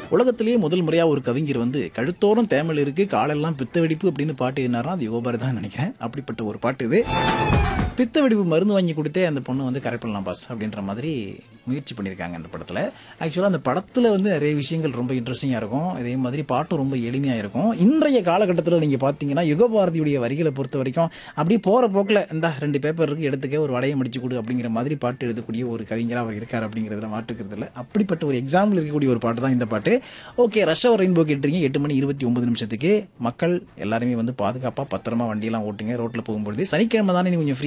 உலகத்திலேயே முதல் முறையாக ஒரு கவிஞர் வந்து கழுத்தோறும் தேமல் இருக்கு காலெல்லாம் பித்த வெடிப்பு அப்படின்னு பாட்டு எழுதினாரா அது யுகபாரதி தான் நினைக்கிறேன் அப்படிப்பட்ட ஒரு பாட்டு இது பித்த வெடிப்பு மருந்து வாங்கி கொடுத்தே அந்த பொண்ணு வந்து கரெக்ட் பண்ணலாம் பாஸ் அப்படின்ற மாதிரி முயற்சி பண்ணியிருக்காங்க அந்த படத்தில் ஆக்சுவலாக அந்த படத்தில் வந்து நிறைய விஷயங்கள் ரொம்ப இன்ட்ரெஸ்டிங்காக இருக்கும் இதே மாதிரி பாட்டும் ரொம்ப எளிமையாக இருக்கும் இன்றைய காலகட்டத்தில் நீங்கள் பார்த்தீங்கன்னா யுகபாரதியுடைய வரிகளை பொறுத்த வரைக்கும் அப்படியே போகிற போக்கில் இந்த ரெண்டு பேப்பர் இருக்கு எடுத்துக்க ஒரு வடையை முடிச்சு கொடு அப்படிங்கிற மாதிரி பாட்டு எழுதக்கூடிய ஒரு கவிஞராக அவர் இருக்கார் அப்படிங்கிறதுல மாற்றுக்கிறது இல்லை அப்படிப்பட்ட ஒரு எக்ஸாம்பிள் இருக்கக்கூடிய ஒரு பாட்டு தான் இந்த பாட்டு ஓகே ரஷ் அவர் ரெயின்போ கேட்டுறீங்க எட்டு மணி இருபத்தி ஒன்பது நிமிஷத்துக்கு மக்கள் எல்லாருமே வந்து பாதுகாப்பாக பத்திரமா வண்டியெல்லாம் ஓட்டுங்க ரோட்டில் போகும்பொழுது சனிக்கிழமை தானே நீ கொஞ்சம் ஃப்ரீ